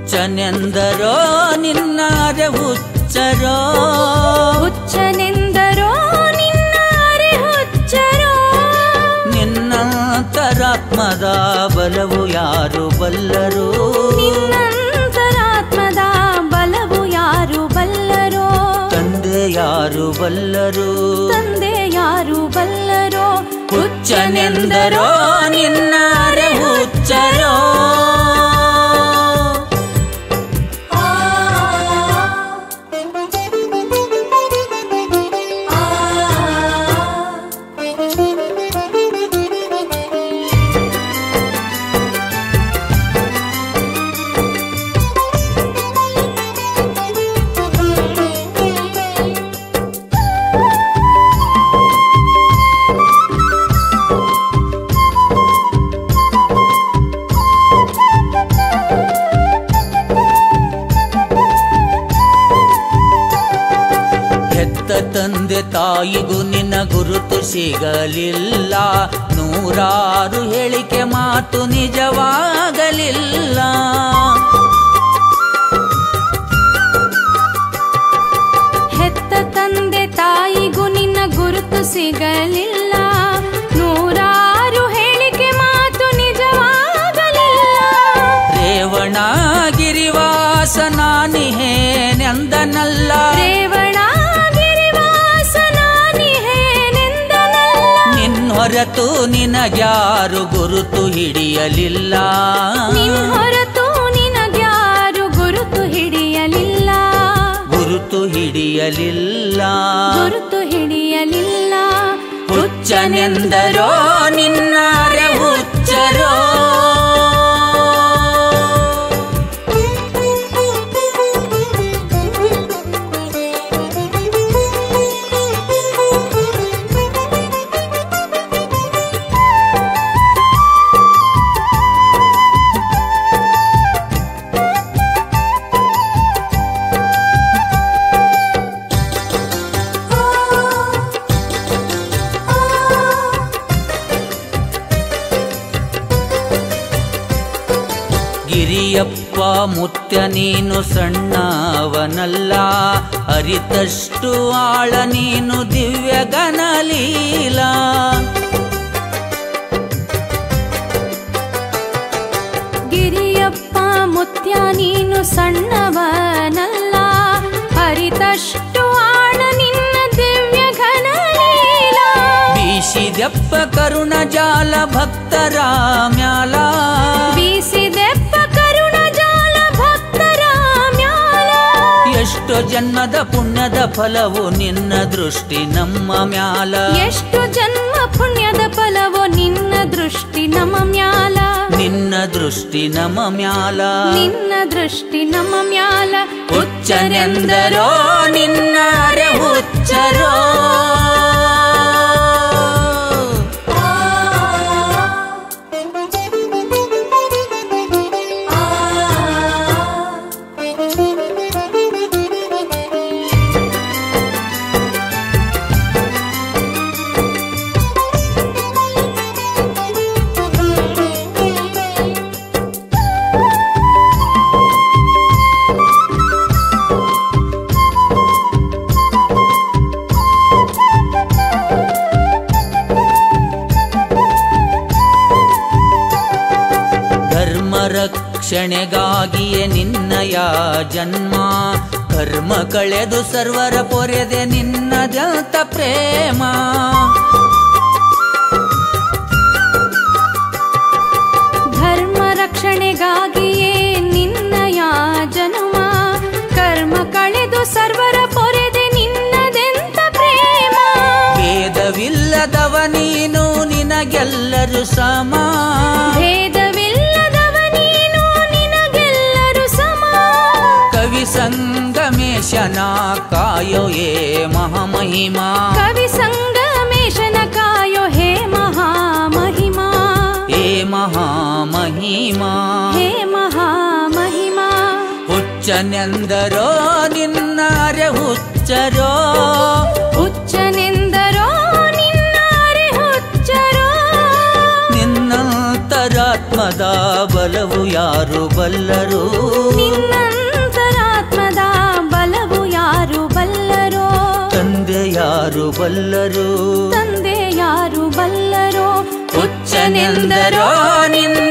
ಹುಚ್ಚನೆಂದರೋ ನಿನ್ನಾರೆ ಹುಚ್ಚರೋ ಹುಚ್ಚನೆಂದರೋ ನಿನ್ನಾರೆ ಹುಚ್ಚರೋ ನಿನ್ನಂತರಾತ್ಮದ ಬಲವು ಯಾರು ಬಲ್ಲರು ನಿನ್ನಂತರಾತ್ಮದ ಬಲವು ಯಾರು ಬಲ್ಲರೋ ತಂದೆ ಯಾರು ಬಲ್ಲರು ತಂದೆ ಯಾರು ಬಲ್ಲರೋ ಹುಚ್ಚನೆಂದರೋ ನಿನ್ನಾರೆ ಹುಚ್ಚರೋ ಹೆತ್ತ ತಂದೆ ತಾಯಿಗೂ ನಿನ್ನ ಗುರುತು ಸಿಗಲಿಲ್ಲ ನೂರಾರು ಹೇಳಿಕೆ ಮಾತು ನಿಜವಾಗಲಿಲ್ಲ ಹೆತ್ತ ತಂದೆ ತಾಯಿಗೂ ನಿನ್ನ ಗುರುತು ಸಿಗಲಿಲ್ಲ ನೂರಾರು ಹೇಳಿಕೆ ಮಾತು ನಿಜವಾಗಲಿಲ್ಲ ರೇವಣ ಗಿರಿವಾಸ ನಾನಿಹೇನೆಂದನಲ್ಲ ರೇವಣ ಗಿರಿವಾಸ ನಾನಿಹೇನೆಂದನಲ್ಲ ನಿನ್ನ ಹೊರತು ನಿನಗ್ಯಾರು ಗುರುತು ಹಿಡಿಯಲಿಲ್ಲ ನಿನ್ ಹೊರತು ನಿನಗ್ಯಾರು ಗುರುತು ಹಿಡಿಯಲಿಲ್ಲ ಗುರುತು ಹಿಡಿಯಲಿಲ್ಲ ಗುರುತು ಹಿಡಿಯಲಿಲ್ಲ ಹುಚ್ಚನೆಂದರೋ ನಿನ್ನಾರೆ ಹುಚ್ಚರೋ ಗಿರಿಯಪ್ಪ ಮುತ್ಯ ನೀನು ಸಣ್ಣವನಲ್ಲ ಅರಿತಷ್ಟು ಆಳ ನೀನು ದಿವ್ಯ ಗಣಲೀಲ ಗಿರಿಯಪ್ಪ ಮುತ್ಯ ನೀನು ಸಣ್ಣವನಲ್ಲ ಅರಿತಷ್ಟು ಆಳ ನಿನ್ನ ದಿವ್ಯ ಘನಲೀಲ ಬೀಸಿದೆಪ್ಪ ಕರುಣ ಜಾಲ ಭಕ್ತರ ಮ್ಯಾಲ ಬೀಸಿದೆಪ್ಪ ಕರುಣ ಜಾಲ ಭಕ್ತರ ಮ್ಯಾಲ ಎಷ್ಟು ಜನ್ಮದ ಪುಣ್ಯದ ಫಲವು ನಿನ್ನ ದೃಷ್ಟಿ ನಮ್ಮ ಮ್ಯಾಲ ಎಷ್ಟು ಜನ್ಮ ಪುಣ್ಯದ ಫಲವೋ ನಿನ್ನ ದೃಷ್ಟಿ ನಮ್ಮ ಮ್ಯಾಲ ನಿನ್ನ ದೃಷ್ಟಿ ನಮ್ಮ ಮ್ಯಾಲ ನಿನ್ನ ದೃಷ್ಟಿ ನಮ್ಮ ಮ್ಯಾಲ ಹುಚ್ಚನೆಂದರೋ ನಿನ್ನಾರೆ ಹುಚ್ಚರೋ ಧರ್ಮ ರಕ್ಷಣೆಗಾಗಿಯೇ ನಿನ್ನಯ ಜನ್ಮ ಕರ್ಮ ಕಳೆದು ಸರ್ವರ ಪೊರೆದೆ ನಿನ್ನದಂತ ಪ್ರೇಮ ಧರ್ಮ ರಕ್ಷಣೆಗಾಗಿಯೇ ನಿನ್ನಯ ಜನುಮ ಕರ್ಮ ಕಳೆದು ಸರ್ವರ ಪೊರೆದೆ ನಿನ್ನದೆಂತ ಪ್ರೇಮ ಭೇದವಿಲ್ಲದವ ನೀನು ನಿನಗೆಲ್ಲರೂ ಸಮ ಭೇದವಿಲ್ಲದವ ನೀನು ನಿನಗೆಲ್ಲರೂ ಸಮ ಕವಿ ಸಂಗಮೇಶನ ಕಾಯೋ ಏ ಮಹಾಮಹಿಮಾ ಕವಿ ಸಂಗಮೇಶನ ಕಾಯೋ ಹೇ ಮಹಾಮಹಿಮಾ ಏ ಮಹಾಮಹಿಮಾ ಹೇ ಮಹಾಮಹಿಮಾ ಹುಚ್ಚನೆಂದರೋ ನಿನ್ನಾರೆ ಹುಚ್ಚರೋ ಹುಚ್ಚನೆಂದರೋ ನಿನ್ನಾರೆ ಹುಚ್ಚರೋ ನಿನ್ನಂತರಾತ್ಮ ನಿನ್ನಂತರಾತ್ಮದ ಬಲವು ಯಾರು ಬಲ್ಲರು ನಿನ್ನಂತರಾತ್ಮದ ಬಲವು ಯಾರು ಬಲ್ಲರೋ ತಂದೆ ಯಾರು ಬಲ್ಲರು ತಂದೆ ಯಾರು ಬಲ್ಲರೋ ಹುಚ್ಚನೆಂದರೋ ನಿನ್ನ